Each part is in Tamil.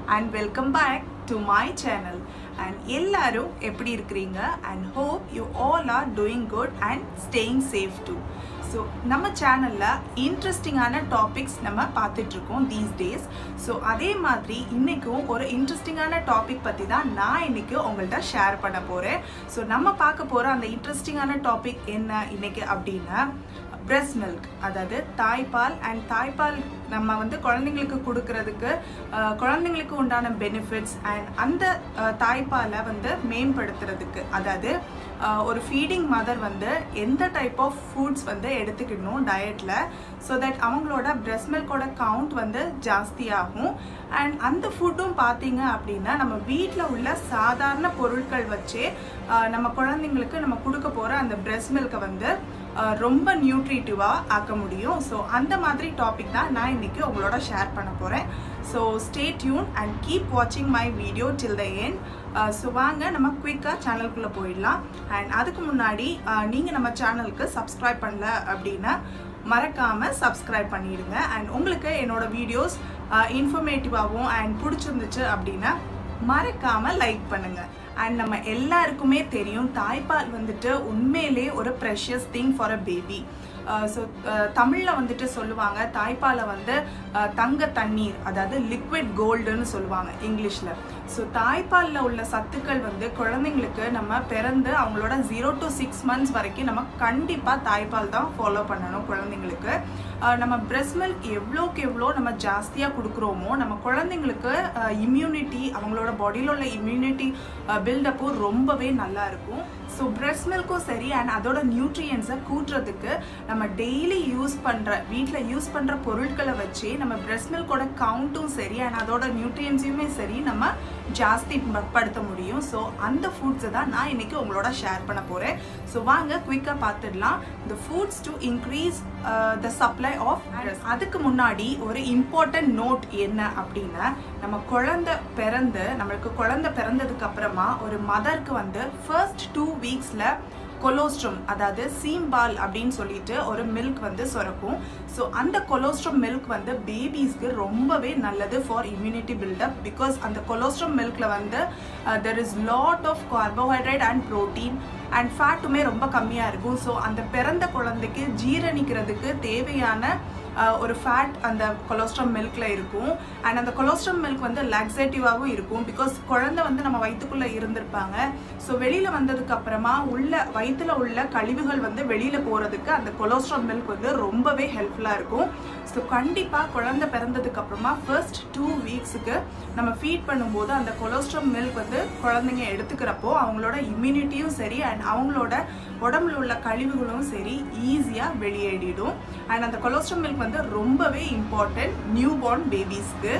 and welcome back to my channel and எல்லாரும் எப்படி இருக்கிறீங்க and hope you all are doing good and staying safe too so நம்ம சேனலில் இன்ட்ரெஸ்டிங்கான டாபிக்ஸ் நம்ம பார்த்துட்ருக்கோம் தீஸ் டேஸ் ஸோ அதே மாதிரி இன்றைக்கும் ஒரு இன்ட்ரெஸ்டிங்கான டாபிக் பற்றி தான் நான் இன்றைக்கி உங்கள்கிட்ட ஷேர் பண்ண போகிறேன் ஸோ நம்ம பார்க்க போகிற அந்த இன்ட்ரெஸ்டிங்கான டாபிக் என்ன இன்னைக்கு அப்படின்னா பிரெஸ்ட் மில்க் அதாவது தாய்ப்பால் அண்ட் தாய்ப்பால் நம்ம வந்து குழந்தைங்களுக்கு கொடுக்கறதுக்கு அஹ், குழந்தைங்களுக்கு உண்டான பெனிஃபிட்ஸ் அண்ட் அந்த அஹ், தாய்ப்பாலை வந்து மேம்படுத்துறதுக்கு அதாவது அஹ், ஒரு ஃபீடிங் மதர் வந்து எந்த டைப் ஆஃப் ஃபுட்ஸ் வந்து எடுத்துக்கணும் டயட்டில் ஸோ தட் அவங்களோட பிரெஸ்ட் மில்கோட கவுண்ட் வந்து ஜாஸ்தியாகும் அண்ட் அந்த ஃபுட்டும் பார்த்தீங்க அப்படின்னா நம்ம வீட்டில் உள்ள சாதாரண பொருட்கள் வச்சே அஹ், நம்ம குழந்தைங்களுக்கு நம்ம கொடுக்க போகிற அந்த பிரெஸ்ட் மில்கை வந்து அஹ், ரொம்ப நியூட்ரிட்டிவாக ஆக்க முடியும் ஸோ அந்த மாதிரி டாபிக் தான் நான் இன்னைக்கு உங்களோட ஷேர் பண்ண போகிறேன் so stay tune and keep வாட்சிங் my video till the end so வாங்க நம்ம குயிக்காக சேனலுக்குள்ளே போயிடலாம் அண்ட் அதுக்கு முன்னாடி நீங்கள் நம்ம சேனலுக்கு சப்ஸ்கிரைப் பண்ணல அப்படின்னா மறக்காமல் சப்ஸ்கிரைப் பண்ணிடுங்க அண்ட் உங்களுக்கு என்னோட வீடியோஸ் இன்ஃபர்மேட்டிவாகவும் அண்ட் பிடிச்சிருந்துச்சு அப்படின்னா மறக்காமல் லைக் பண்ணுங்க அண்ட் நம்ம எல்லாருக்குமே தெரியும் தாய்ப்பால் வந்துட்டு உண்மையிலே ஒரு precious thing for a baby so தமிழில் வந்துட்டு சொல்லுவாங்க தாய்ப்பாலை வந்து அஹ், தங்க தண்ணீர் அதாவது லிக்விட் கோல்டுன்னு சொல்லுவாங்க இங்கிலீஷில் ஸோ தாய்ப்பாலில் உள்ள சத்துக்கள் வந்து குழந்தைங்களுக்கு நம்ம பிறந்து அவங்களோட ஜீரோ டு சிக்ஸ் மந்த்ஸ் வரைக்கும் நம்ம கண்டிப்பாக தாய்ப்பால் தான் ஃபாலோ பண்ணணும் குழந்தைங்களுக்கு அஹ், நம்ம பிரெஸ்ட் மில்க் எவ்வளோக்கு எவ்வளோ நம்ம ஜாஸ்தியாக கொடுக்குறோமோ நம்ம குழந்தைங்களுக்கு இம்யூனிட்டி அவங்களோட பாடியில் உள்ள இம்யூனிட்டி பில்டப்பும் ரொம்பவே நல்லா இருக்கும் ஸோ பிரெஸ்ட் மில்க்கும் சரி அண்ட் அதோட நியூட்ரியன்ஸை கூட்டுறதுக்கு நம்ம டெய்லி யூஸ் பண்ணுற வீட்டில் யூஸ் பண்ணுற பொருட்களை வச்சு நம்ம பிரெஸ்ட் மில்கோட கவுண்ட்டும் சரி அண்ட் அதோட நியூட்ரியன்ஸையுமே சரி நம்ம ஜாஸ்தி ப- படுத்த முடியும் ஸோ அந்த ஃபுட்ஸை தான் நான் இன்னைக்கு உங்களோட ஷேர் பண்ண போகிறேன் ஸோ வாங்க குயிக்காக பார்த்துடலாம் the foods to increase the supply of அதுக்கு முன்னாடி ஒரு இம்பார்ட்டன்ட் நோட் என்ன அப்படின்னா நம்ம குழந்தை பிறந்து நம்மளுக்கு குழந்தை பிறந்ததுக்கு அப்புறமா ஒரு மதருக்கு வந்து ஃபர்ஸ்ட் டூ வீக்ஸில் கொலோஸ்ட்ரம் அதாவது சீம்பால் அப்படின்னு சொல்லிட்டு ஒரு மில்க் வந்து சுரக்கும் ஸோ அந்த கொலோஸ்ட்ரம் மில்க் வந்து பேபிஸ்க்கு ரொம்பவே நல்லது ஃபார் இம்யூனிட்டி பில்டப் பிகாஸ் அந்த கொலோஸ்ட்ரம் மில்க்ல வந்து there is lot of carbohydrate and protein and ஃபேட்டுமே ரொம்ப கம்மியாக இருக்கும் ஸோ அந்த பிறந்த குழந்தைக்கு ஜீரணிக்கிறதுக்கு தேவையான அஹ், ஒரு ஃபேட் அந்த கொலோஸ்ட்ரம் மில்க்ல இருக்கும் அண்ட் அந்த கொலோஸ்ட்ரம் மில்க் வந்து லாக்ஸேட்டிவாகவும் இருக்கும் பிகாஸ் குழந்தை வந்து நம்ம வயிற்றுக்குள்ளே இருந்திருப்பாங்க ஸோ வெளியில் வந்ததுக்கு அப்புறமா உள்ள வயிற்றுல உள்ள கழிவுகள் வந்து வெளியில் போகிறதுக்கு அந்த கொலோஸ்ட்ரம் மில்க் வந்து ரொம்பவே ஹெல்ப்ஃபுல்லாக இருக்கும் ஸோ கண்டிப்பாக குழந்தை பிறந்ததுக்கு அப்புறமா ஃபர்ஸ்ட் டூ வீக்ஸுக்கு நம்ம ஃபீட் பண்ணும்போது அந்த கொலோஸ்ட்ரம் மில்க் வந்து குழந்தைங்க எடுத்துக்கிறப்போ அவங்களோட இம்யூனிட்டியும் சரி அண்ட் அவங்களோட உடம்புல உள்ள கழிவுகளும் சரி ஈஸியாக வெளியேறிடும் அண்ட் அந்த கொலோஸ்ட்ரம் மில்க் வந்து ரொம்பவே இம்பார்ட்டன்ட் நியூ பார்ன் பேபிஸ்க்கு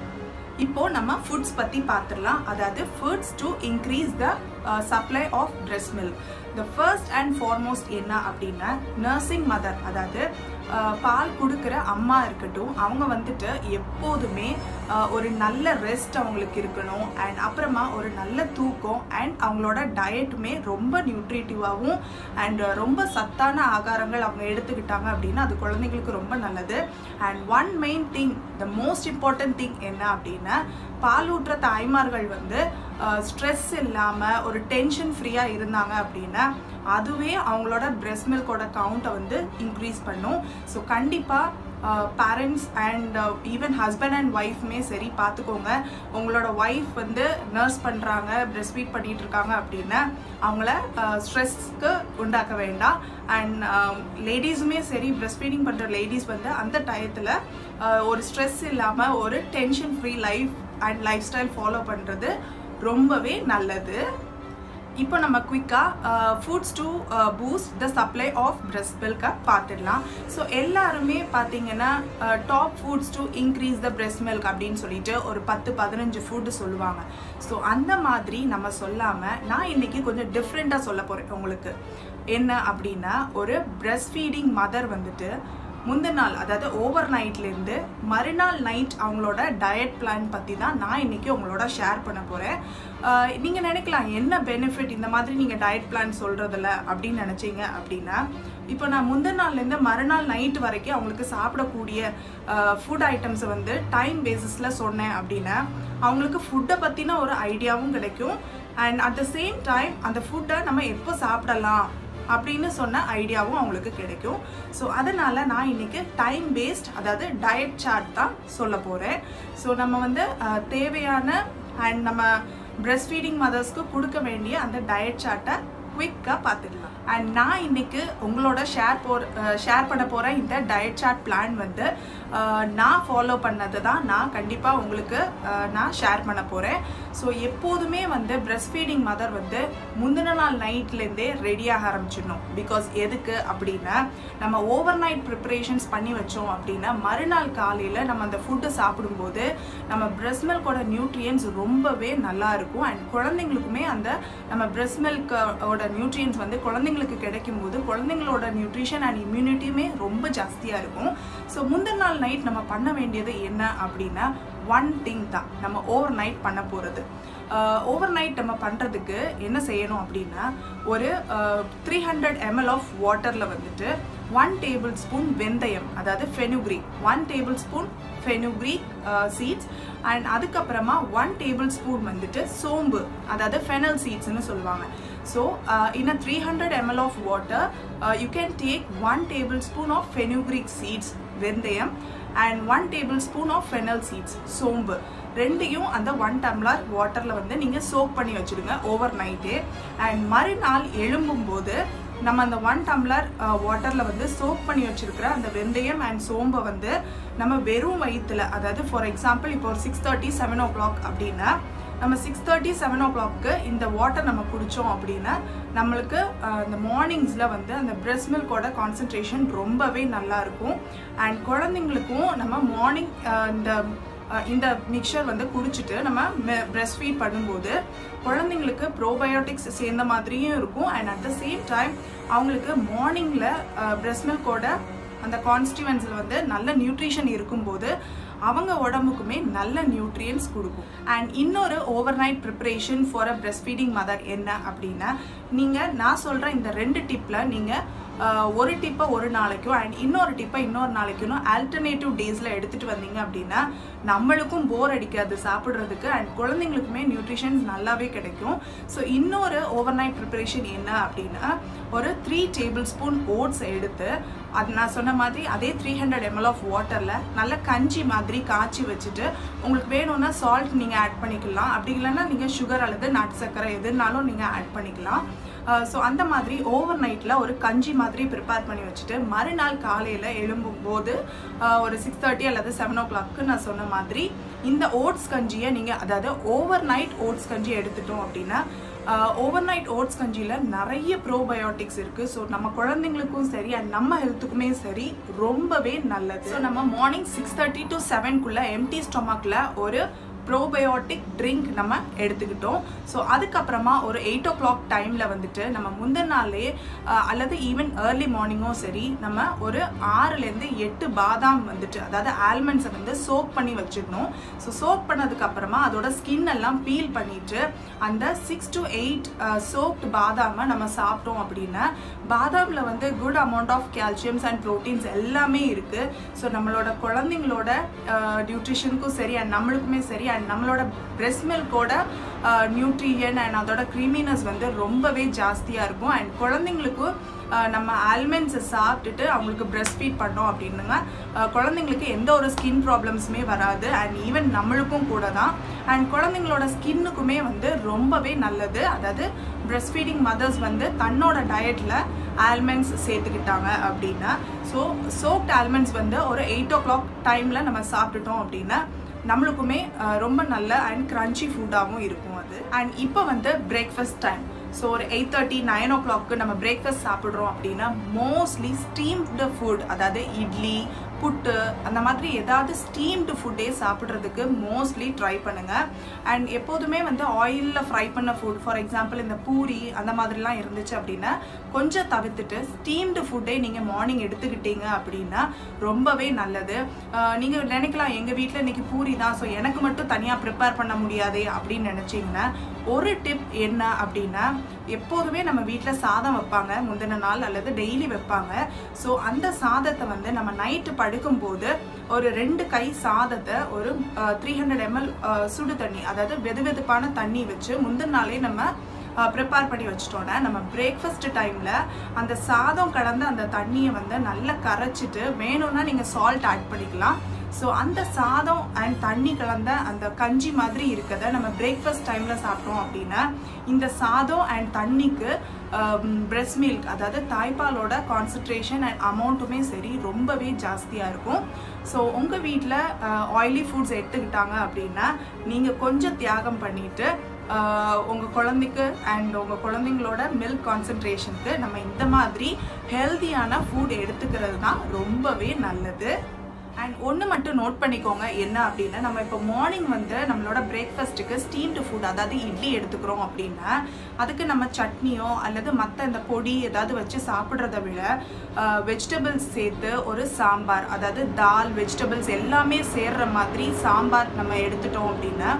இப்போ நம்ம ஃபுட்ஸ் பற்றி பார்த்துடலாம் அதாவது foods to increase the supply of breast milk the first and foremost என்ன அப்படின்னா நர்சிங் மதர் அதாவது uh, பால் கொடுக்குற அம்மா இருக்கட்டும் அவங்க வந்துட்டு எப்போதுமே uh, ஒரு நல்ல ரெஸ்ட் அவங்களுக்கு இருக்கணும் அண்ட் அப்புறமா ஒரு நல்ல தூக்கம் அண்ட் அவங்களோட டயட்டுமே ரொம்ப நியூட்ரிட்டிவாகவும் அண்ட் ரொம்ப சத்தான ஆகாரங்கள் அவங்க எடுத்துக்கிட்டாங்க அப்படின்னா அது குழந்தைங்களுக்கு ரொம்ப நல்லது and one main thing the most important thing என்ன அப்படின்னா பாலூட்டுற தாய்மார்கள் வந்து ஸ்ட்ரெஸ் இல்லாமல் ஒரு டென்ஷன் ஃப்ரீயாக இருந்தாங்க அப்படின்னா அதுவே அவங்களோட பிரெஸ்ட் மில்கோட கவுண்ட்டை வந்து இன்க்ரீஸ் பண்ணும் ஸோ கண்டிப்பாக parents and even husband and ஒய்ஃப்மே சரி பார்த்துக்கோங்க உங்களோட ஒய்ஃப் வந்து நர்ஸ் பண்ணுறாங்க பிரெஸ்ட் ஃபீட் பண்ணிட்டு இருக்காங்க அப்படின்னா அவங்கள ஸ்ட்ரெஸ்க்கு உண்டாக்க வேண்டாம் அண்ட் லேடிஸுமே சரி பிரெஸ்ட் ஃபீடிங் பண்ணுற லேடிஸ் வந்து அந்த டயத்தில் ஒரு ஸ்ட்ரெஸ் இல்லாமல் ஒரு tension free life and lifestyle follow பண்ணுறது ரொம்பவே நல்லது இப்போ நம்ம குயிக்காக foods to boost the supply of breast மில்கை பார்த்துடலாம் ஸோ எல்லாருமே பார்த்தீங்கன்னா top foods to increase the breast milk அப்படின்னு சொல்லிட்டு ஒரு பத்து பதினஞ்சு ஃபுட்டு சொல்லுவாங்க ஸோ அந்த மாதிரி நம்ம சொல்லாமல் நான் இன்னைக்கு கொஞ்சம் டிஃப்ரெண்ட்டாக சொல்ல போகிறேன் உங்களுக்கு என்ன அப்படின்னா ஒரு பிரெஸ்ட் ஃபீடிங் மதர் வந்துட்டு முந்தின நாள் அதாவது ஓவர் நைட்லேருந்து மறுநாள் நைட் அவங்களோட டயட் பிளான் பற்றி தான் நான் இன்னைக்கு உங்களோட ஷேர் பண்ண போகிறேன் நீங்கள் நினைக்கலாம் என்ன பெனிஃபிட் இந்த மாதிரி நீங்கள் டயட் பிளான் சொல்கிறதில்ல அப்படின்னு நினச்சிங்க அப்படின்னா இப்போ நான் முந்தின நாள்லேருந்து மறுநாள் நைட் வரைக்கும் அவங்களுக்கு சாப்பிடக்கூடிய ஃபுட் ஐட்டம்ஸை வந்து டைம் பேசிஸில் சொன்னேன் அப்படின்னா அவங்களுக்கு ஃபுட்டை பற்றின ஒரு ஐடியாவும் கிடைக்கும் and at the same time அந்த ஃபுட்டை நம்ம எப்போ சாப்பிடலாம் அப்படின்னு சொன்ன ஐடியாவும் அவங்களுக்கு கிடைக்கும் ஸோ அதனால் நான் இன்னைக்கு டைம் பேஸ்ட் அதாவது டயட் சார்ட் தான் சொல்ல போகிறேன் ஸோ நம்ம வந்து அஹ், தேவையான அண்ட் நம்ம பிரஸ்ட் ஃபீடிங் மதர்ஸ்க்கு கொடுக்க வேண்டிய அந்த டயட் சார்ட்டை குவிக்காக பார்த்துடலாம் அண்ட் நான் இன்னைக்கு உங்களோட ஷேர் போர் ஷேர் பண்ண போகிற இந்த டயட் சார்ட் பிளான் வந்து அஹ், நான் ஃபாலோ பண்ணது தான் நான் கண்டிப்பாக உங்களுக்கு அஹ், நான் ஷேர் பண்ண போகிறேன் ஸோ எப்போதுமே வந்து பிரஸ்ட் ஃபீடிங் மதர் வந்து முந்தின நாள் நைட்லேருந்தே ரெடியாக ஆரம்பிச்சிடணும் பிகாஸ் எதுக்கு அப்படின்னா நம்ம ஓவர் நைட் ப்ரிப்பரேஷன்ஸ் பண்ணி வச்சோம் அப்படின்னா மறுநாள் காலையில் நம்ம அந்த ஃபுட்டு சாப்பிடும்போது நம்ம பிரஸ்ட் மில்கோட நியூட்ரியன்ஸ் ரொம்பவே நல்லா இருக்கும் அண்ட் குழந்தைங்களுக்குமே அந்த நம்ம பிரஸ்ட் மில்கோட நியூட்ரியன்ஸ் வந்து குழந்தைங்களுக்கு கிடைக்கும் போது குழந்தைங்களோட நியூட்ரிஷன் அண்ட் இம்யூனிட்டியுமே ரொம்ப ஜாஸ்தியாக இருக்கும் ஸோ முந்தின நாள் நைட் நம்ம பண்ண வேண்டியது என்ன அப்படின்னா ஒன் திங் தான் நம்ம ஓவர் நைட் பண்ண போகிறது ஓவர் நைட் நம்ம பண்ணுறதுக்கு என்ன செய்யணும் அப்படின்னா ஒரு த்ரீ ஹண்ட்ரட் எம்எல் ஆஃப் வாட்டரில் வந்துட்டு ஒன் டேபிள் ஸ்பூன் வெந்தயம் அதாவது fenugreek one tablespoon fenugreek seeds and அதுக்கப்புறமா ஒன் டேபிள் ஸ்பூன் வந்துட்டு சோம்பு அதாவது ஃபெனல் சீட்ஸ்னு சொல்லுவாங்க so in a three hundred ml of water you can take one tablespoon of fenugreek seeds வெந்தயம் and one tablespoon of fennel seeds சோம்பு ரெண்டையும் அந்த ஒன் டம்ளர் வாட்டரில் வந்து நீங்கள் சோக் பண்ணி வச்சுடுங்க ஓவர் நைட்டே அண்ட் மறுநாள் எழும்பும்போது நம்ம அந்த ஒன் டம்ளர் வாட்டரில் வந்து சோக் பண்ணி வச்சிருக்கிற அந்த வெந்தயம் அண்ட் சோம்பை வந்து நம்ம வெறும் வயிற்றுல அதாவது ஃபார் எக்ஸாம்பிள் இப்போ ஒரு six thirty seven o'clock அப்படின்னா நம்ம சிக்ஸ் தேர்ட்டி செவன் ஓ கிளாக்கு இந்த வாட்டர் நம்ம குடித்தோம் அப்படின்னா நம்மளுக்கு அஹ், இந்த மார்னிங்ஸில் வந்து அந்த பிரெஸ்ட் மில்கோட கான்சன்ட்ரேஷன் ரொம்பவே நல்லா இருக்கும் அண்ட் குழந்தைங்களுக்கும் நம்ம மார்னிங் இந்த அஹ், இந்த மிக்சர் வந்து குடிச்சிட்டு நம்ம பிரெஸ்ட் ஃபீட் பண்ணும்போது குழந்தைங்களுக்கு ப்ரோபயோட்டிக்ஸ் சேர்ந்த மாதிரியும் இருக்கும் and at the same time அவங்களுக்கு மார்னிங்கில் பிரெஸ்ட் மில்கோட அந்த கான்ஸ்டிவன்ஸில் வந்து நல்ல நியூட்ரிஷன் இருக்கும்போது அவங்க உடம்புக்குமே நல்ல நியூட்ரியன்ஸ் கொடுக்கும் அண்ட் இன்னொரு overnight preparation for a breast feeding mother என்ன அப்படின்னா நீங்கள் நான் சொல்கிற இந்த ரெண்டு டிப்பில் நீங்கள் ஒரு டிப்பை ஒரு நாளைக்கும் அண்ட் இன்னொரு டிப்பை இன்னொரு நாளைக்கும் ஆல்டர்னேட்டிவ் டேஸில் எடுத்துகிட்டு வந்தீங்க அப்படின்னா நம்மளுக்கும் போர் அடிக்காது சாப்பிட்றதுக்கு அண்ட் குழந்தைங்களுக்குமே நியூட்ரிஷன்ஸ் நல்லாவே கிடைக்கும் ஸோ இன்னொரு ஓவர் நைட் ப்ரிப்பரேஷன் என்ன அப்படின்னா ஒரு த்ரீ டேபிள் ஸ்பூன் ஓட்ஸ் எடுத்து அது நான் சொன்ன மாதிரி அதே த்ரீ ஹண்ட்ரட் எம்எல் ஆஃப் வாட்டரில் நல்ல கஞ்சி மாதிரி காய்ச்சி வச்சுட்டு உங்களுக்கு வேணும்னா சால்ட் நீங்கள் ஆட் பண்ணிக்கலாம் அப்படி இல்லைன்னா நீங்கள் சுகர் அல்லது நாட்டு சர்க்கரை எதுனாலும் நீங்கள் ஆட் பண்ணிக்கலாம் ஸோ அந்த மாதிரி ஓவர் நைட்டில் ஒரு கஞ்சி மாதிரி ப்ரிப்பேர் பண்ணி வச்சுட்டு மறுநாள் காலையில் எழும்பும் போது ஆஹ் ஒரு சிக்ஸ் தேர்ட்டி அல்லது செவன் ஓ கிளாக்கு நான் சொன்ன மாதிரி இந்த ஓட்ஸ் கஞ்சியை நீங்கள் அதாவது ஓவர் நைட் ஓட்ஸ் கஞ்சி எடுத்துட்டோம் அப்படின்னா ஓவர் நைட் ஓட்ஸ் கஞ்சியில் நிறைய ப்ரோபயோட்டிக்ஸ் இருக்குது ஸோ நம்ம குழந்தைங்களுக்கும் சரி அண்ட் நம்ம ஹெல்த்துக்குமே சரி ரொம்பவே நல்லது ஸோ நம்ம மார்னிங் சிக்ஸ் தேர்ட்டி டு செவன்குள்ளே எம்டி ஸ்டொமக்கில் ஒரு ப்ரோபயோட்டிக் ட்ரிங்க் நம்ம எடுத்துக்கிட்டோம் ஸோ அதுக்கப்புறமா ஒரு எயிட் ஓ கிளாக் டைமில் வந்துட்டு நம்ம முந்தின நாளே அஹ், அல்லது ஈவன் ஏர்லி மார்னிங்கும் சரி நம்ம ஒரு ஆறுலேருந்து எட்டு பாதாம் வந்துட்டு அதாவது ஆல்மண்ட்ஸை வந்து சோக் பண்ணி வச்சிடணும் ஸோ சோக் பண்ணதுக்கு அப்புறமா அதோட ஸ்கின் எல்லாம் பீல் பண்ணிட்டு அந்த சிக்ஸ் டு எயிட் சோக்ட் பாதாமை நம்ம சாப்பிட்டோம் அப்படின்னா பாதாமில் வந்து good amount of calciums and proteins எல்லாமே இருக்குது ஸோ நம்மளோட குழந்தைங்களோட நியூட்ரிஷனுக்கும் சரி அண்ட் நம்மளுக்குமே சரி அண்ட் நம்மளோட பிரெஸ்ட் மில்கோட நியூட்ரியன் அண்ட் அதோட க்ரீமினஸ் வந்து ரொம்பவே ஜாஸ்தியாக இருக்கும் அண்ட் குழந்தைங்களுக்கும் அஹ், நம்ம ஆல்மண்ட்ஸை சாப்பிட்டுட்டு அவங்களுக்கு பிரெஸ்ட் ஃபீட் பண்ணோம் அப்படின்னுங்க அஹ், குழந்தைங்களுக்கு எந்த ஒரு ஸ்கின் ப்ராப்ளம்ஸுமே வராது அண்ட் ஈவன் நம்மளுக்கும் கூட தான் அண்ட் குழந்தைங்களோட ஸ்கின்னுக்குமே வந்து ரொம்பவே நல்லது அதாவது பிரெஸ்ட் ஃபீடிங் மதர்ஸ் வந்து தன்னோட டயட்டில் ஆல்மண்ட்ஸ் சேர்த்துக்கிட்டாங்க அப்படின்னா ஸோ சோப்ட் ஆல்மண்ட்ஸ் வந்து ஒரு எயிட் ஓ கிளாக் டைமில் நம்ம சாப்பிட்டுட்டோம் அப்படின்னா நம்மளுக்குமே அஹ், ரொம்ப நல்ல அண்ட் க்ரன்ச்சி ஃபுட்டாகவும் இருக்கும் அது அண்ட் இப்போ வந்து பிரேக்ஃபாஸ்ட் டைம் ஸோ ஒரு எயிட் தேர்ட்டி நைன் ஓ கிளாக்கு நம்ம பிரேக்ஃபாஸ்ட் சாப்பிட்றோம் அப்படின்னா மோஸ்ட்லி ஸ்டீம்டு ஃபுட் அதாவது இட்லி புட்டு அந்த மாதிரி ஏதாவது ஸ்டீம்டு ஃபுட்டே சாப்பிட்றதுக்கு மோஸ்ட்லி ட்ரை பண்ணுங்க அண்ட் எப்போதுமே வந்து ஆயிலில் ஃப்ரை பண்ண ஃபுட் ஃபார் எக்ஸாம்பிள் இந்த பூரி அந்த மாதிரிலாம் இருந்துச்சு அப்படின்னா கொஞ்சம் தவிர்த்துட்டு ஸ்டீம்டு ஃபுட்டே நீங்கள் மார்னிங் எடுத்துக்கிட்டீங்க அப்படின்னா ரொம்பவே நல்லது நீங்கள் நினைக்கலாம் எங்கள் வீட்டில் இன்னைக்கு பூரி தான் ஸோ எனக்கு மட்டும் தனியாக ப்ரிப்பேர் பண்ண முடியாதே அப்படின்னு நினச்சிங்கன்னா ஒரு டிப் என்ன அப்படின்னா எப்போதுமே நம்ம வீட்டில் சாதம் வைப்பாங்க முந்தின நாள் அல்லது டெய்லி வைப்பாங்க ஸோ அந்த சாதத்தை வந்து நம்ம நைட்டு படுக்கும்போது ஒரு ரெண்டு கை சாதத்தை ஒரு த்ரீ ஹண்ட்ரட் எம்எல் சுடு தண்ணி அதாவது வெது வெதுப்பான தண்ணி வச்சு முந்தின நாளே நம்ம ப்ரிப்பேர் பண்ணி வச்சிட்டோன்னா நம்ம பிரேக்ஃபாஸ்ட் டைமில் அந்த சாதம் கலந்த அந்த தண்ணியை வந்து நல்லா கரைச்சிட்டு வேணும்னா நீங்கள் சால்ட் ஆட் பண்ணிக்கலாம் ஸோ அந்த சாதம் அண்ட் தண்ணி கலந்த அந்த கஞ்சி மாதிரி இருக்கிறத நம்ம பிரேக்ஃபாஸ்ட் டைமில் சாப்பிட்டோம் அப்படின்னா இந்த சாதம் அண்ட் தண்ணிக்கு பிரெஸ்ட் மில்க் அதாவது தாய்ப்பாலோட கான்சன்ட்ரேஷன் அண்ட் அமௌண்ட்டுமே சரி ரொம்பவே ஜாஸ்தியாக இருக்கும் ஸோ உங்கள் வீட்டில் ஆயிலி ஃபுட்ஸ் எடுத்துக்கிட்டாங்க அப்படின்னா நீங்கள் கொஞ்சம் தியாகம் பண்ணிவிட்டு உங்கள் குழந்தைக்கு அண்ட் உங்கள் குழந்தைங்களோட மில்க் கான்சன்ட்ரேஷனுக்கு நம்ம இந்த மாதிரி ஹெல்த்தியான ஃபுட் எடுத்துக்கிறது தான் ரொம்பவே நல்லது அண்ட் ஒன்று மட்டும் நோட் பண்ணிக்கோங்க என்ன அப்படின்னா நம்ம இப்போ மார்னிங் வந்து நம்மளோட பிரேக்ஃபாஸ்ட்டுக்கு ஸ்டீம்டு ஃபுட் அதாவது இட்லி எடுத்துக்கிறோம் அப்படின்னா அதுக்கு நம்ம சட்னியோ அல்லது மற்ற இந்த பொடி ஏதாவது வச்சு சாப்பிட்றத விட வெஜிடபிள்ஸ் சேர்த்து ஒரு சாம்பார் அதாவது தால் வெஜிடபிள்ஸ் எல்லாமே சேர்ற மாதிரி சாம்பார் நம்ம எடுத்துட்டோம் அப்படின்னா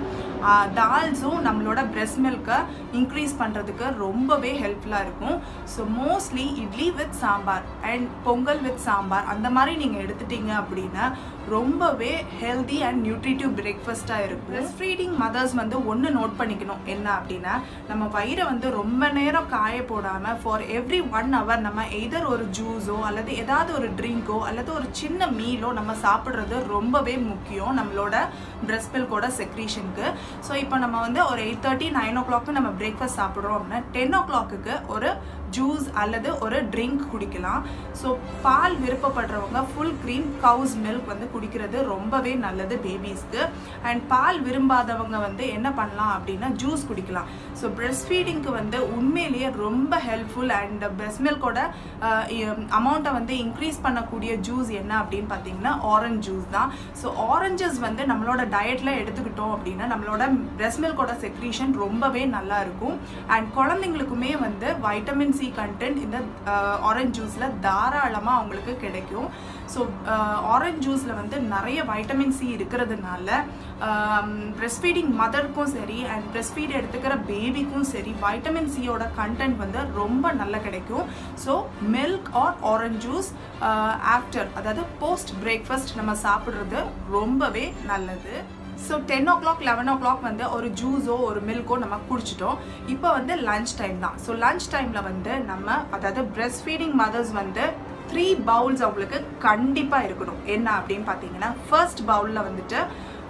தால்ஸும் நம்மளோட பிரெஸ்ட் மில்கை இன்க்ரீஸ் பண்ணுறதுக்கு ரொம்பவே ஹெல்ப்ஃபுல்லாக இருக்கும் so mostly idli with sambar and pongal with sambar அந்த மாதிரி நீங்கள் எடுத்துட்டீங்க அப்படின்னா ரொம்பவே ஹெல்தி அண்ட் நியூட்ரிட்டிவ் பிரேக்ஃபாஸ்ட்டாக இருக்கும் பிரெஸ்ட் ஃபீடிங் மதர்ஸ் வந்து ஒன்று நோட் பண்ணிக்கணும் என்ன அப்படின்னா நம்ம வயிறை வந்து ரொம்ப நேரம் காய போடாமல் ஃபார் எவ்ரி ஒன் ஹவர் நம்ம எதர் ஒரு ஜூஸோ அல்லது ஏதாவது ஒரு ட்ரிங்கோ அல்லது ஒரு சின்ன மீலோ நம்ம சாப்பிட்றது ரொம்பவே முக்கியம் நம்மளோட பிரெஸ்ட் மில்கோட செக்ரீஷனுக்கு ஸோ இப்போ நம்ம வந்து ஒரு எயிட் தேர்ட்டி நைன் ஓ கிளாக்கு நம்ம பிரேக்ஃபாஸ்ட் சாப்பிட்றோம் அப்படின்னா டென் ஓ கிளாக்குக்கு ஒரு ஜூஸ் அல்லது ஒரு ட்ரிங்க் குடிக்கலாம் ஸோ பால் விருப்பப்படுறவங்க ஃபுல் க்ரீம் கவுஸ் மில்க் வந்து குடிக்கிறது ரொம்பவே நல்லது பேபிஸ்க்கு அண்ட் பால் விரும்பாதவங்க வந்து என்ன பண்ணலாம் அப்படின்னா ஜூஸ் குடிக்கலாம் ஸோ பிரெஸ்ட் ஃபீடிங்க்கு வந்து உண்மையிலேயே ரொம்ப ஹெல்ப்ஃபுல் அண்ட் பிரெஸ்ட் மில்கோட அமௌண்ட்டை வந்து இன்க்ரீஸ் பண்ணக்கூடிய ஜூஸ் என்ன அப்படின்னு பார்த்தீங்கன்னா ஆரஞ்ச் ஜூஸ் தான் ஸோ ஆரஞ்சஸ் வந்து நம்மளோட டயட்டில் எடுத்துக்கிட்டோம் அப்படின்னா நம்மளோட பிரெஸ்ட் மில்கோட செக்ரீஷன் ரொம்பவே நல்லா இருக்கும் அண்ட் குழந்தைங்களுக்குமே வந்து வைட்டமின் சி கண்டென்ட் இந்த ஆரஞ்ச் ஜூஸில் தாராளமாக அவங்களுக்கு கிடைக்கும் ஸோ ஆரஞ்ச் ஜூஸில் வந்து நிறைய வைட்டமின் சி இருக்கிறதுனால பிரெஸ்ட் ஃபீடிங் மதருக்கும் சரி அண்ட் பிரெஸ்ட் ஃபீட் எடுத்துக்கிற பேபிக்கும் சரி வைட்டமின் சியோட கண்டென்ட் வந்து ரொம்ப நல்லா கிடைக்கும் so milk or orange juice after அதாவது போஸ்ட் பிரேக்ஃபாஸ்ட் நம்ம சாப்பிட்றது ரொம்பவே நல்லது so ten o'clock eleven o'clock வந்து ஒரு ஜூஸோ ஒரு மில்க்கோ நம்ம குடிச்சிட்டோம் இப்போ வந்து லஞ்ச் டைம் தான் ஸோ லஞ்ச் டைமில் வந்து நம்ம அதாவது பிரெஸ்ட் ஃபீடிங் மதர்ஸ் வந்து த்ரீ பவுல்ஸ் அவங்களுக்கு கண்டிப்பாக இருக்கணும் என்ன அப்படின்னு பார்த்தீங்கன்னா ஃபர்ஸ்ட் பவுலில் வந்துட்டு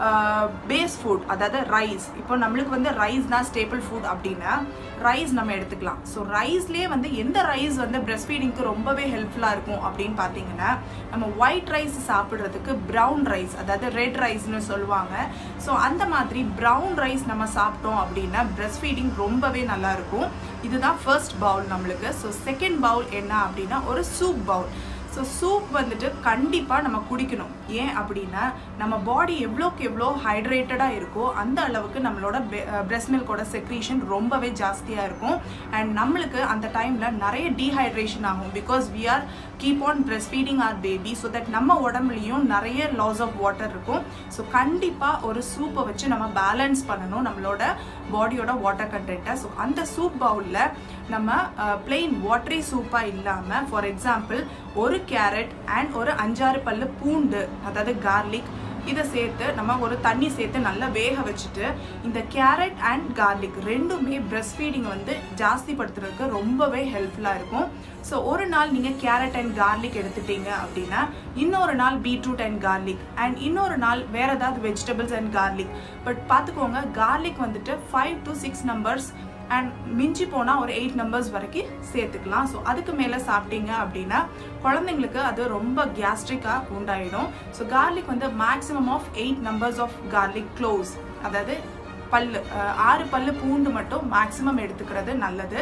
பேஸ் ஃபுட் அதாவது ரைஸ் இப்போ நம்மளுக்கு வந்து ரைஸ் தான் ஸ்டேபிள் ஃபுட் அப்படின்னா ரைஸ் நம்ம எடுத்துக்கலாம் ஸோ ரைஸ்லேயே வந்து எந்த ரைஸ் வந்து பிரெஸ்ட் ஃபீடிங்க்கு ரொம்பவே ஹெல்ப்ஃபுல்லாக இருக்கும் அப்படின்னு பார்த்தீங்கன்னா நம்ம ஒயிட் ரைஸ் சாப்பிட்றதுக்கு ப்ரௌன் ரைஸ் அதாவது ரெட் ரைஸ்னு சொல்லுவாங்க ஸோ அந்த மாதிரி ப்ரௌன் ரைஸ் நம்ம சாப்பிட்டோம் அப்படின்னா பிரெஸ்ட் ஃபீடிங் ரொம்பவே நல்லா இருக்கும் இதுதான் ஃபர்ஸ்ட் பவுல் நம்மளுக்கு ஸோ செகண்ட் பவுல் என்ன அப்படின்னா ஒரு சூப் பவுல் ஸோ சூப் வந்துட்டு கண்டிப்பாக நம்ம குடிக்கணும் ஏன் அப்படின்னா நம்ம பாடி எவ்வளோக்கு எவ்வளோ ஹைட்ரேட்டடாக இருக்கோ அந்த அளவுக்கு நம்மளோட பிரெஸ்ட் மில்கோட செக்ரீஷன் ரொம்பவே ஜாஸ்தியாக இருக்கும் அண்ட் நம்மளுக்கு அந்த டைமில் நிறைய டீஹைட்ரேஷன் ஆகும் because we are keep on breast feeding our baby so that நம்ம உடம்புலையும் நிறைய லாஸ் ஆஃப் வாட்டர் இருக்கும் ஸோ கண்டிப்பாக ஒரு சூப்பை வச்சு நம்ம பேலன்ஸ் பண்ணணும் நம்மளோட பாடியோட வாட்டர் கண்டென்ட்டை ஸோ அந்த சூப் பவுலில் நம்ம பிளெயின் வாட்டரி சூப்பாக இல்லாமல் ஃபார் எக்ஸாம்பிள் ஒரு கேரட் அண்ட் ஒரு அஞ்சாறு பல்லு பூண்டு அதாவது கார்லிக் இதை சேர்த்து நம்ம ஒரு தண்ணி சேர்த்து நல்லா வேக வச்சுட்டு இந்த கேரட் அண்ட் கார்லிக் ரெண்டுமே பிரெஸ்ட் ஃபீடிங் வந்து ஜாஸ்திப்படுத்துறதுக்கு ரொம்பவே ஹெல்ப்ஃபுல்லாக இருக்கும் ஸோ ஒரு நாள் நீங்கள் கேரட் அண்ட் கார்லிக் எடுத்துட்டீங்க அப்படின்னா இன்னொரு நாள் பீட்ரூட் அண்ட் கார்லிக் அண்ட் இன்னொரு நாள் வேற ஏதாவது வெஜிடபிள்ஸ் அண்ட் கார்லிக் பட் பார்த்துக்கோங்க கார்லிக் வந்துட்டு five to six numbers and மிஞ்சி போனால் ஒரு எயிட் நம்பர்ஸ் வரைக்கும் சேர்த்துக்கலாம் ஸோ அதுக்கு மேலே சாப்பிட்டீங்க அப்படின்னா குழந்தைங்களுக்கு அது ரொம்ப கேஸ்ட்ரிக்காக உண்டாயிடும் ஸோ கார்லிக் வந்து maximum of eight numbers of garlic cloves அதாவது பல்லு ஆறு பல்லு பூண்டு மட்டும் மேக்ஸிமம் எடுத்துக்கிறது நல்லது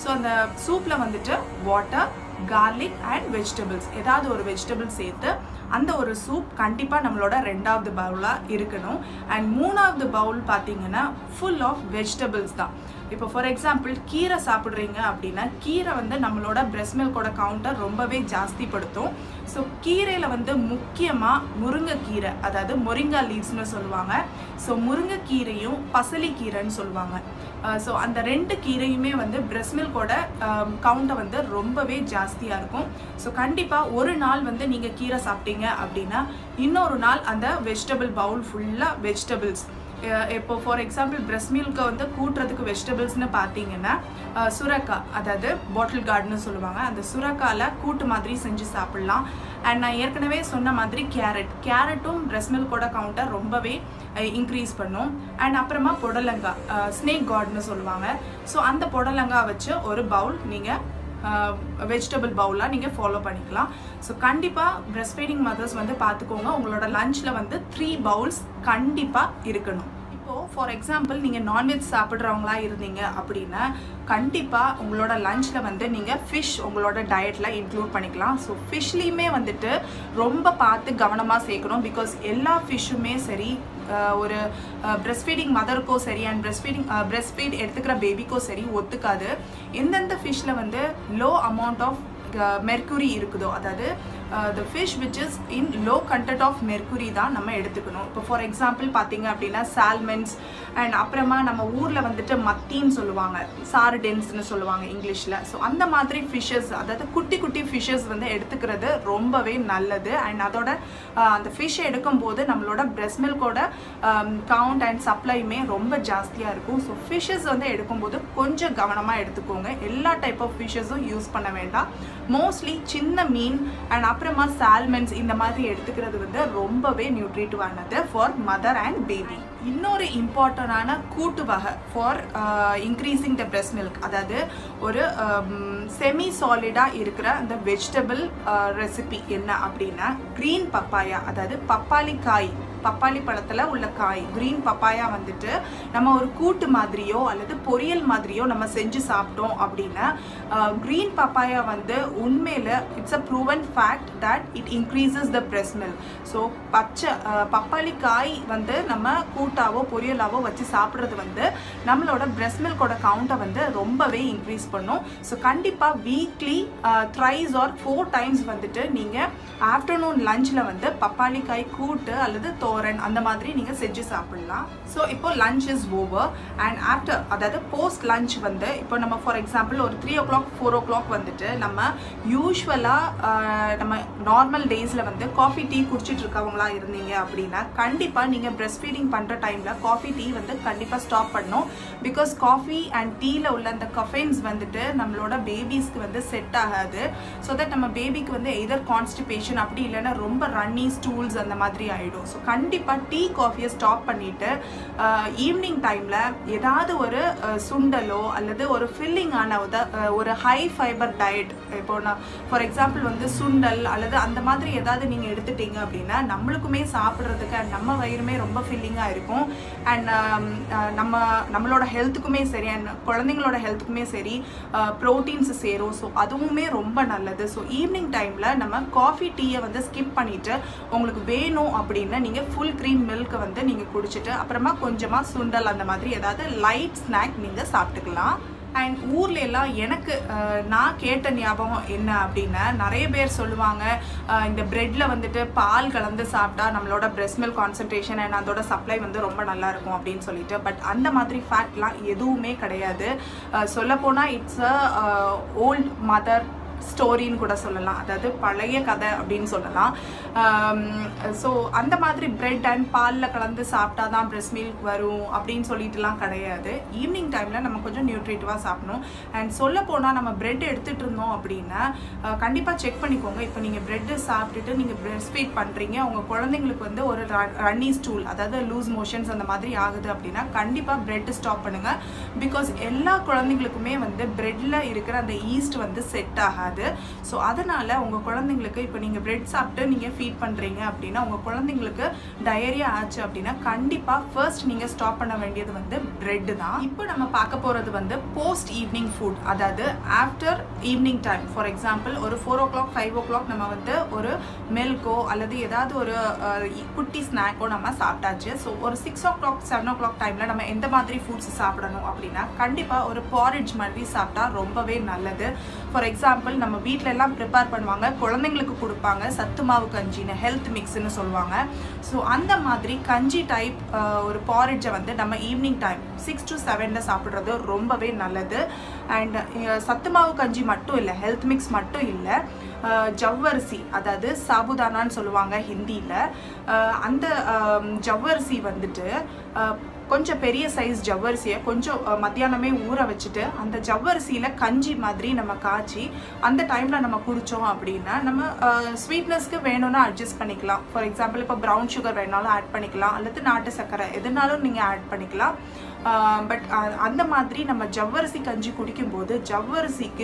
ஸோ அந்த சூப்பில் வந்துட்டு வாட்டர் கார்லிக் அண்ட் வெஜிடபிள்ஸ் ஏதாவது ஒரு வெஜிடபிள் சேர்த்து அந்த ஒரு சூப் கண்டிப்பாக நம்மளோட ரெண்டாவது பவுலாக இருக்கணும் அண்ட் மூணாவது பவுல் பார்த்தீங்கன்னா ஃபுல் ஆஃப் வெஜிடபிள்ஸ் தான் இப்போ ஃபார் எக்ஸாம்பிள் கீரை சாப்பிட்றீங்க அப்படின்னா கீரை வந்து நம்மளோட பிரெஸ்ட் மில்கோட கவுண்டர் ரொம்பவே ஜாஸ்திப்படுத்தும் ஸோ கீரையில் வந்து முக்கியமாக முருங்கைக்கீரை அதாவது மொரிங்கா லீவ்ஸ்னு சொல்லுவாங்க ஸோ முருங்கைக்கீரையும் பசலிக்கீரைன்னு சொல்லுவாங்க ஸோ அந்த ரெண்டு கீரையுமே வந்து பிரெஸ்ட் மில்கோட கவுண்டை வந்து ரொம்பவே ஜாஸ்தியாக இருக்கும் ஸோ கண்டிப்பாக ஒரு நாள் வந்து நீங்கள் கீரை சாப்பிட்டீங்க அப்படின்னா இன்னொரு நாள் அந்த வெஜிடபிள் பவுல் ஃபுல்லாக வெஜிடபிள்ஸ் இப்போ ஃபார் எக்ஸாம்பிள் பிரெஸ்ட் மில்கை வந்து கூட்டுறதுக்கு வெஜிடபிள்ஸ்னு பார்த்தீங்கன்னா சுரக்காய் அதாவது பாட்டில் கார்டுன்னு சொல்லுவாங்க அந்த சுரக்காயில் கூட்டு மாதிரி செஞ்சு சாப்பிட்லாம் அண்ட் நான் ஏற்கனவே சொன்ன மாதிரி கேரட் கேரட்டும் பிரெஸ்ட் மில்கோட கவுண்டர் ரொம்பவே இன்க்ரீஸ் பண்ணும் அண்ட் அப்புறமா புடலங்காய் ஸ்னேக் கார்டுன்னு சொல்லுவாங்க ஸோ அந்த புடலங்காய் வச்சு ஒரு பவுல் நீங்கள் வெஜிடபிள் பவுலாக நீங்கள் ஃபாலோ பண்ணிக்கலாம் ஸோ கண்டிப்பாக பிரெஸ்ட் ஃபீடிங் மதர்ஸ் வந்து பார்த்துக்கோங்க உங்களோட லஞ்சில் வந்து த்ரீ பவுல்ஸ் கண்டிப்பாக இருக்கணும் இப்போது ஃபார் எக்ஸாம்பிள் நீங்கள் நான்வெஜ் சாப்பிட்றவங்களா இருந்தீங்க அப்படின்னா கண்டிப்பாக உங்களோட லஞ்சில் வந்து நீங்கள் ஃபிஷ் உங்களோட டயட்டில் இன்க்ளூட் பண்ணிக்கலாம் ஸோ ஃபிஷ்லேயுமே வந்துட்டு ரொம்ப பார்த்து கவனமாக சேர்க்கணும் பிகாஸ் எல்லா ஃபிஷ்ஷுமே சரி ஒரு பிரெஸ்ட் ஃபீடிங் மதருக்கோ சரி and breast feeding breast feed எடுத்துக்கிற பேபிக்கோ சரி ஒத்துக்காது எந்தெந்த ஃபிஷ்ஷில் வந்து லோ அமௌண்ட் ஆஃப் மெர்க்குரி இருக்குதோ அதாவது the fish which is in low content of mercury தான் நம்ம எடுத்துக்கணும் இப்போ ஃபார் எக்ஸாம்பிள் பார்த்தீங்க அப்படின்னா சால்மென்ஸ் அண்ட் அப்புறமா நம்ம ஊரில் வந்துட்டு மத்தின்னு சொல்லுவாங்க சார்டென்ஸ்னு சொல்லுவாங்க இங்கிலீஷில் ஸோ அந்த மாதிரி ஃபிஷ்ஷஸ் அதாவது குட்டி குட்டி ஃபிஷ்ஷஸ் வந்து எடுத்துக்கிறது ரொம்பவே நல்லது அண்ட் அதோட அந்த ஃபிஷ்ஷை எடுக்கும்போது நம்மளோட பிரெஸ்ட் மில்கோட கவுண்ட் அண்ட் சப்ளையுமே ரொம்ப ஜாஸ்தியாக இருக்கும் ஸோ ஃபிஷ்ஷஸ் வந்து எடுக்கும்போது கொஞ்சம் கவனமாக எடுத்துக்கோங்க எல்லா டைப் ஆஃப் ஃபிஷ்ஷஸும் யூஸ் பண்ண வேண்டாம் மோஸ்ட்லி சின்ன மீன் அண்ட் அப்புறமா சால்மென்ஸ் இந்த மாதிரி எடுத்துக்கிறது வந்து ரொம்பவே நியூட்ரிட்டிவானது ஃபார் மதர் அண்ட் பேபி இன்னொரு இம்பார்ட்டண்டான கூட்டு வகை for increasing the breast milk அதாவது ஒரு செமி சாலிடாக இருக்கிற அந்த வெஜிடபிள் ரெசிபி என்ன அப்படின்னா க்ரீன் பப்பாயா அதாவது பப்பாளி காய் பப்பாளி பழத்தில் உள்ள காய் க்ரீன் பப்பாயா வந்துட்டு நம்ம ஒரு கூட்டு மாதிரியோ அல்லது பொரியல் மாதிரியோ நம்ம செஞ்சு சாப்பிட்டோம் அப்படின்னா க்ரீன் பப்பாயா வந்து உண்மையில் it's a proven fact that it increases the breast milk so பச்சை பப்பாளி காய் வந்து நம்ம கூட்டாவோ பொரியலாவோ வச்சு சாப்பிட்றது வந்து நம்மளோட பிரெஸ்ட் மில்கோட கவுண்ட்டை வந்து ரொம்பவே இன்க்ரீஸ் பண்ணும் ஸோ கண்டிப்பாக weekly thrice or four times வந்துட்டு நீங்கள் ஆஃப்டர்நூன் லஞ்சில் வந்து பப்பாளி காய் கூட்டு அல்லது தோரன் அந்த மாதிரி நீங்கள் செஞ்சு சாப்பிடலாம் ஸோ இப்போ lunch is over and after அதாவது போஸ்ட் லஞ்ச் வந்து இப்போ நம்ம ஃபார் எக்ஸாம்பிள் ஒரு three o'clock four o'clock வந்துட்டு நம்ம யூஸ்வலாக நம்ம நார்மல் டேஸில் வந்து காஃபி டீ குடிச்சிட்டு இருக்கவங்களா இருந்தீங்க அப்படின்னா கண்டிப்பாக நீங்கள் பிரெஸ்ட் ஃபீடிங் பண்ணுற டைமில் காஃபி டீ வந்து கண்டிப்பாக ஸ்டாப் பண்ணணும் பிகாஸ் காஃபி அண்ட் டீயில் உள்ள அந்த கஃபைன்ஸ் வந்துட்டு நம்மளோட பேபிஸ்க்கு வந்து செட் ஆகாது ஸோ தட் நம்ம பேபிக்கு வந்து எதர் கான்ஸ்டிபேஷன் அப்படி இல்லைன்னா ரொம்ப ரன்னி ஸ்டூல்ஸ் அந்த மாதிரி ஆகிடும் ஸோ கண்டிப்பாக டீ காஃபியை ஸ்டாப் பண்ணிவிட்டு ஈவினிங் டைமில் ஏதாவது ஒரு சுண்டலோ அல்லது ஒரு ஃபில்லிங்கான உத ஒரு ஹை ஃபைபர் டயட் இப்போ நான் ஃபார் எக்ஸாம்பிள் வந்து சுண்டல் அல்லது அந்த மாதிரி ஏதாவது நீங்கள் எடுத்துட்டீங்க அப்படின்னா நம்மளுக்குமே சாப்பிட்றதுக்கு அண்ட் நம்ம வயிறுமே ரொம்ப ஃபில்லிங்காக இருக்கும் அண்ட் நம்ம நம்மளோட ஹெல்த்துக்குமே சரி அண்ட் குழந்தைங்களோட ஹெல்த்துக்குமே சரி ப்ரோட்டீன்ஸ் சேரும் ஸோ அதுவுமே ரொம்ப நல்லது ஸோ ஈவினிங் டைமில் நம்ம காஃபி டீயை வந்து ஸ்கிப் பண்ணிவிட்டு உங்களுக்கு வேணும் அப்படின்னா நீங்கள் ஃபுல் க்ரீம் மில்க்கை வந்து நீங்கள் குடிச்சிட்டு அப்புறமா கொஞ்சமாக சுண்டல் அந்த மாதிரி ஏதாவது லைட் ஸ்நாக் நீங்கள் சாப்பிட்டுக்கலாம் அண்ட் ஊர்ல எல்லாம் எனக்கு நான் கேட்ட ஞாபகம் என்ன அப்படின்னா நிறைய பேர் சொல்லுவாங்க இந்த பிரெட்ல வந்துட்டு பால் கலந்து சாப்பிட்டா நம்மளோட பிரெஸ்ட் மில்க் கான்சன்ட்ரேஷன் அண்ட் அதோட சப்ளை வந்து ரொம்ப நல்லா இருக்கும் அப்படின்னு சொல்லிட்டு பட் அந்த மாதிரி ஃபேக்ட்லாம் எதுவுமே கிடையாது சொல்லப்போனால் இட்ஸ் அ ஓல்ட் மதர் ஸ்டோரின்னு கூட சொல்லலாம் அதாவது பழைய கதை அப்படின்னு சொல்லலாம் ஸோ அந்த மாதிரி பிரெட் அண்ட் பாலில் கலந்து சாப்பிட்டா தான் பிரெஸ்ட் மில்க் வரும் அப்படின்னு சொல்லிட்டுலாம் கிடையாது ஈவினிங் டைமில் நம்ம கொஞ்சம் நியூட்ரிட்டிவாக சாப்பிடணும் அண்ட் சொல்ல போனால் நம்ம பிரெட் எடுத்துகிட்டு இருந்தோம் அப்படின்னா கண்டிப்பாக செக் பண்ணிக்கோங்க இப்போ நீங்கள் பிரெட்டு சாப்பிட்டுட்டு நீங்கள் பிரெஸ்ட் ஃபீட் பண்ணுறீங்க உங்கள் குழந்தைங்களுக்கு வந்து ஒரு ரன்னி ஸ்டூல் அதாவது லூஸ் மோஷன்ஸ் அந்த மாதிரி ஆகுது அப்படின்னா கண்டிப்பாக பிரெட்டு ஸ்டாப் பண்ணுங்கள் பிகாஸ் எல்லா குழந்தைங்களுக்குமே வந்து பிரெட்டில் இருக்கிற அந்த ஈஸ்ட் வந்து செட் ஆகாது பண்ணாது ஸோ அதனால் உங்கள் குழந்தைங்களுக்கு இப்போ நீங்கள் பிரெட் சாப்பிட்டு நீங்கள் ஃபீட் பண்ணுறீங்க அப்படின்னா உங்கள் குழந்தைங்களுக்கு டயரியா ஆச்சு அப்படின்னா கண்டிப்பாக ஃபர்ஸ்ட் நீங்கள் ஸ்டாப் பண்ண வேண்டியது வந்து பிரெட் தான் இப்போ நம்ம பார்க்க போகிறது வந்து போஸ்ட் ஈவினிங் ஃபுட் அதாவது after evening time for example ஒரு four o'clock five o'clock நம்ம வந்து ஒரு மில்கோ அல்லது ஏதாவது ஒரு அஹ், குட்டி ஸ்நாக்கோ நம்ம சாப்பிட்டாச்சு ஸோ ஒரு six o'clock seven o'clock டைமில் நம்ம எந்த மாதிரி ஃபுட்ஸ் சாப்பிடணும் அப்படின்னா கண்டிப்பாக ஒரு பாரிட்ஜ் மாதிரி சாப்பிட்டா ரொம்பவே நல்லது ஃபார் எக்ஸாம்பிள் நம்ம வீட்டில எல்லாம் ப்ரிப்பேர் பண்ணுவாங்க குழந்தைங்களுக்கு கொடுப்பாங்க சத்து மாவு கஞ்சின்னு ஹெல்த் மிக்ஸ்னு சொல்லுவாங்க ஸோ அந்த மாதிரி கஞ்சி டைப் ஒரு பாரிட்ஜை வந்து நம்ம ஈவினிங் டைம் சிக்ஸ் டு செவனில் சாப்பிட்றது ரொம்பவே நல்லது அண்ட் சத்து மாவு கஞ்சி மட்டும் இல்லை ஹெல்த் மிக்ஸ் மட்டும் இல்லை அஹ், ஜவ்வரிசி அதாவது சாபுதானான்னு சொல்லுவாங்க ஹிந்தியில் அந்த அஹ், ஜவ்வரிசி வந்துட்டு அஹ், கொஞ்சம் பெரிய சைஸ் ஜவ்வரிசியை கொஞ்சம் அஹ், மத்தியானமே ஊற வச்சுட்டு அந்த ஜவ்வரிசியில் கஞ்சி மாதிரி நம்ம காய்ச்சி அந்த டைமில் நம்ம குடித்தோம் அப்படின்னா நம்ம ஸ்வீட்னஸ்க்கு வேணும்னா அட்ஜஸ்ட் பண்ணிக்கலாம் ஃபார் எக்ஸாம்பிள் இப்போ ப்ரௌன் சுகர் வேணாலும் ஆட் பண்ணிக்கலாம் அல்லது நாட்டு சர்க்கரை எதுனாலும் நீங்கள் ஆட் பண்ணிக்கலாம் பட் அந்த மாதிரி நம்ம ஜவ்வரிசி கஞ்சி குடிக்கும்போது ஜவ்வரிசிக்கு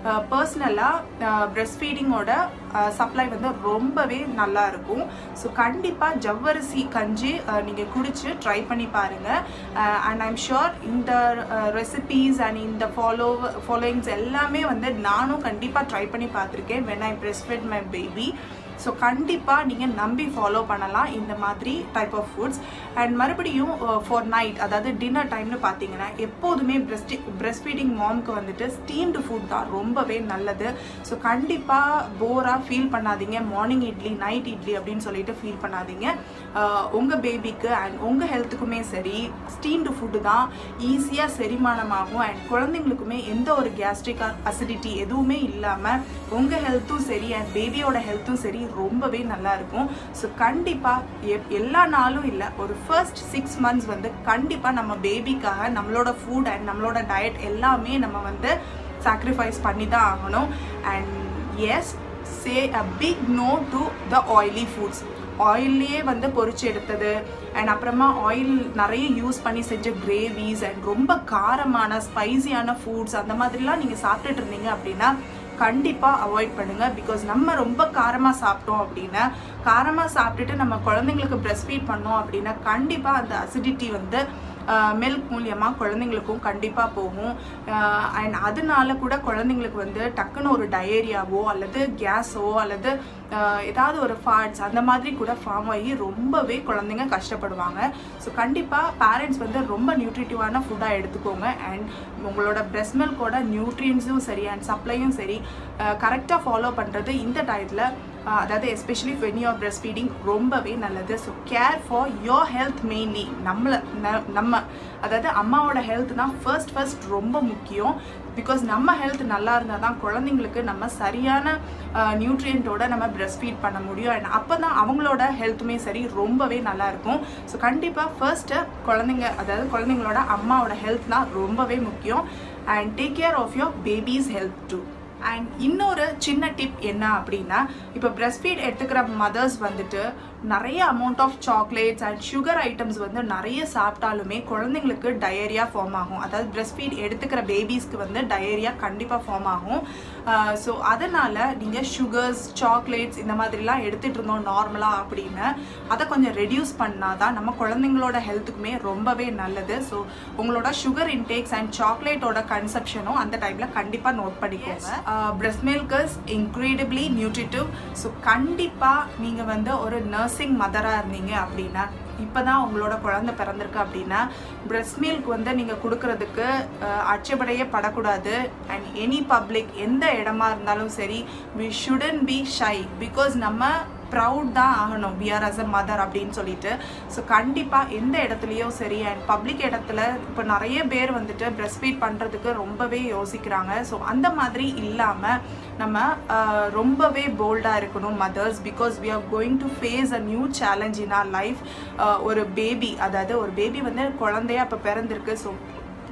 பர்சனலாக பிரெஸ்ட் ஃபீடிங்கோட சப்ளை வந்து ரொம்பவே நல்லா இருக்கும் ஸோ கண்டிப்பாக ஜவ்வரிசி கஞ்சி நீங்கள் குடிச்சு ட்ரை பண்ணி பாருங்கள் அண்ட் ஐம் ஷுர் இந்த ரெசிபீஸ் அண்ட் இந்த ஃபாலோ ஃபாலோயிங்ஸ் எல்லாமே வந்து நானும் கண்டிப்பாக ட்ரை பண்ணி பார்த்துருக்கேன் when I breastfed my baby so கண்டிப்பாக நீங்கள் நம்பி ஃபாலோ பண்ணலாம் இந்த மாதிரி டைப் ஆஃப் ஃபுட்ஸ் அண்ட் மறுபடியும் ஃபார் நைட் அதாவது டின்னர் டைம்னு பார்த்தீங்கன்னா எப்போதுமே பிரெஸ்ட் பிரெஸ்ட் ஃபீடிங் மாம்க்கு வந்துட்டு ஸ்டீம்டு ஃபுட் தான் ரொம்பவே நல்லது ஸோ கண்டிப்பாக போராக ஃபீல் பண்ணாதீங்க மார்னிங் இட்லி நைட் இட்லி அப்படின்னு சொல்லிட்டு ஃபீல் பண்ணாதீங்க உங்கள் பேபிக்கு அண்ட் உங்கள் ஹெல்த்துக்குமே சரி ஸ்டீம்டு ஃபுட்டு தான் ஈஸியாக செரிமானமாகும் அண்ட் குழந்தைங்களுக்குமே எந்த ஒரு கேஸ்ட்ரிக் அசிடிட்டி எதுவுமே இல்லாமல் உங்கள் ஹெல்த்தும் சரி அண்ட் பேபியோட ஹெல்த்தும் சரி ரொம்பவே நல்லா இருக்கும் ஸோ கண்டிப்பாக எல்லா நாளும் இல்லை ஒரு ஃபர்ஸ்ட் சிக்ஸ் மந்த்ஸ் வந்து கண்டிப்பாக நம்ம பேபிக்காக நம்மளோட ஃபுட் அண்ட் நம்மளோட டயட் எல்லாமே நம்ம வந்து சாக்ரிஃபைஸ் பண்ணி தான் ஆகணும் and yes say a big no to the oily foods ஆயிலே வந்து பொரிச்சு எடுத்தது அண்ட் அப்புறமா ஆயில் நிறைய யூஸ் பண்ணி செஞ்ச கிரேவிஸ் அண்ட் ரொம்ப காரமான ஸ்பைசியான ஃபுட்ஸ் அந்த மாதிரிலாம் நீங்கள் சாப்பிட்டுட்டு இருந்தீங்க அப்படின்னா கண்டிப்பாக அவாய்ட் பண்ணுங்க பிகாஸ் நம்ம ரொம்ப காரமாக சாப்பிட்டோம் அப்படின்னா காரமாக சாப்பிட்டுட்டு நம்ம குழந்தைங்களுக்கு பிரஸ்ட் ஃபீட் பண்ணோம் அப்படின்னா கண்டிப்பாக அந்த அசிடிட்டி வந்து மில்க் மூலியமாக குழந்தைங்களுக்கும் கண்டிப்பாக போகும் அண்ட் அதனால கூட குழந்தைங்களுக்கு வந்து டக்குன்னு ஒரு டயேரியாவோ அல்லது கேஸோ அல்லது ஆஹ் ஏதாவது ஒரு ஃபாட்ஸ் அந்த மாதிரி கூட ஃபார்ம் ஆகி ரொம்பவே குழந்தைங்க கஷ்டப்படுவாங்க ஸோ கண்டிப்பாக பேரண்ட்ஸ் வந்து ரொம்ப நியூட்ரிட்டிவான ஃபுட்டாக எடுத்துக்கோங்க அண்ட் உங்களோட பிரெஸ்ட் மில்கோட நியூட்ரியன்ஸும் சரி அண்ட் சப்ளையும் சரி கரெக்டாக ஃபாலோ பண்ணுறது இந்த டயத்தில் அதாவது especially when your breast feeding ரொம்பவே நல்லது so care for your health mainly நம்மளை ந- நம்ம அதாவது அம்மாவோட ஹெல்த் தான் ஃபர்ஸ்ட் ஃபர்ஸ்ட் ரொம்ப முக்கியம் பிகாஸ் நம்ம ஹெல்த் நல்லா இருந்தால் தான் குழந்தைங்களுக்கு நம்ம சரியான நியூட்ரியண்ட்டோட நம்ம பிரெஸ்ட் ஃபீட் பண்ண முடியும் அண்ட் அப்போ தான் அவங்களோட ஹெல்த்துமே சரி ரொம்பவே நல்லா இருக்கும் ஸோ கண்டிப்பாக ஃபர்ஸ்ட்டு குழந்தைங்க அதாவது குழந்தைங்களோட அம்மாவோட ஹெல்த் தான் ரொம்பவே முக்கியம் and take care of your baby's health too and இன்னொரு சின்ன டிப் என்ன அப்படின்னா இப்போ breastfeed ஃபீட் எடுத்துக்கிற மதர்ஸ் வந்துட்டு நிறைய amount of chocolates and sugar items வந்து நிறைய சாப்பிட்டாலுமே குழந்தைங்களுக்கு டயரியா ஃபார்ம் ஆகும் அதாவது breastfeed ஃபீட் எடுத்துக்கிற பேபிஸ்க்கு வந்து டயரியா கண்டிப்பாக ஃபார்ம் ஆகும் ஸோ அதனால் நீங்கள் சுகர்ஸ் சாக்லேட்ஸ் இந்த மாதிரிலாம் எடுத்துகிட்டு இருந்தோம் நார்மலாக அப்படின்னு அதை கொஞ்சம் ரெடியூஸ் பண்ணால் தான் நம்ம குழந்தைங்களோட ஹெல்த்துக்குமே ரொம்பவே நல்லது ஸோ உங்களோட சுகர் இன்டேக்ஸ் அண்ட் சாக்லேட்டோட கன்சப்ஷனும் அந்த டைமில் கண்டிப்பாக நோட் பண்ணிக்கோங்க breast milk is incredibly nutritive so கண்டிப்பாக நீங்கள் வந்து ஒரு நர்சிங் மதராக இருந்தீங்க அப்படின்னா இப்போ தான் உங்களோட குழந்தை பிறந்திருக்கு அப்படின்னா பிரெஸ்ட் மில்க் வந்து நீங்கள் கொடுக்கறதுக்கு அஹ், அச்சப்படையே படக்கூடாது அண்ட் எனி பப்ளிக் எந்த இடமா இருந்தாலும் சரி we shouldn't be shy because நம்ம ப்ரவுட் தான் ஆகணும் we are as a mother அப்படின்னு சொல்லிட்டு ஸோ கண்டிப்பாக எந்த இடத்துலையோ சரி அண்ட் பப்ளிக் இடத்துல இப்போ நிறைய பேர் வந்துட்டு பிரஸ்ட் ஃபீட் பண்ணுறதுக்கு ரொம்பவே யோசிக்கிறாங்க ஸோ அந்த மாதிரி இல்லாமல் நம்ம ஆஹ், ரொம்பவே போல்டாக இருக்கணும் mothers because we are going to face a new challenge in our life ஒரு பேபி அதாவது ஒரு பேபி வந்து குழந்தையா இப்போ பிறந்திருக்கு ஸோ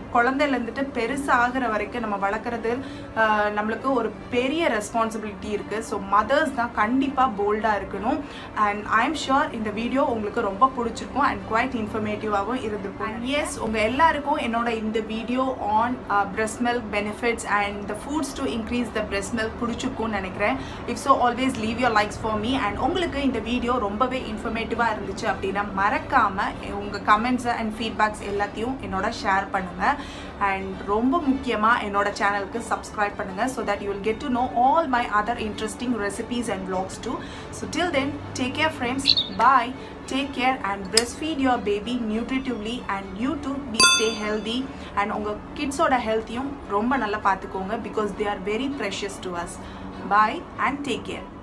குழந்தையில இருந்துட்டு பெருசாகிற வரைக்கும் நம்ம வளர்க்குறது ஆஹ், நம்மளுக்கு ஒரு பெரிய ரெஸ்பான்சிபிலிட்டி இருக்குது ஸோ மதர்ஸ் தான் கண்டிப்பாக போல்டாக இருக்கணும் அண்ட் ஐ எம் ஷுர் இந்த வீடியோ உங்களுக்கு ரொம்ப பிடிச்சிருக்கும் அண்ட் குவைட் இன்ஃபர்மேட்டிவாகவும் இருந்திருக்கும் அண்ட் எஸ் உங்கள் எல்லாருக்கும் என்னோட இந்த video on breast milk benefits and the foods to increase the breast milk பிடிச்சிருக்கும்னு நினைக்கிறேன் if so always leave your likes for me and உங்களுக்கு இந்த வீடியோ ரொம்பவே இன்ஃபர்மேட்டிவாக இருந்துச்சு அப்படின்னா மறக்காமல் உங்கள் கமெண்ட்ஸை அண்ட் ஃபீட்பேக்ஸ் எல்லாத்தையும் என்னோட ஷேர் பண்ணுங்கள் அண்ட் ரொம்ப முக்கியமாக என்னோட சேனலுக்கு சப்ஸ்கிரைப் பண்ணுங்கள் so that you will get to know all my other interesting recipes and vlogs too so till then take care friends bye take care and breastfeed your baby nutritively and you too be stay healthy and உங்கள் கிட்ஸோட ஹெல்த்தையும் ரொம்ப நல்லா பார்த்துக்கோங்க because they are very precious to us bye and take care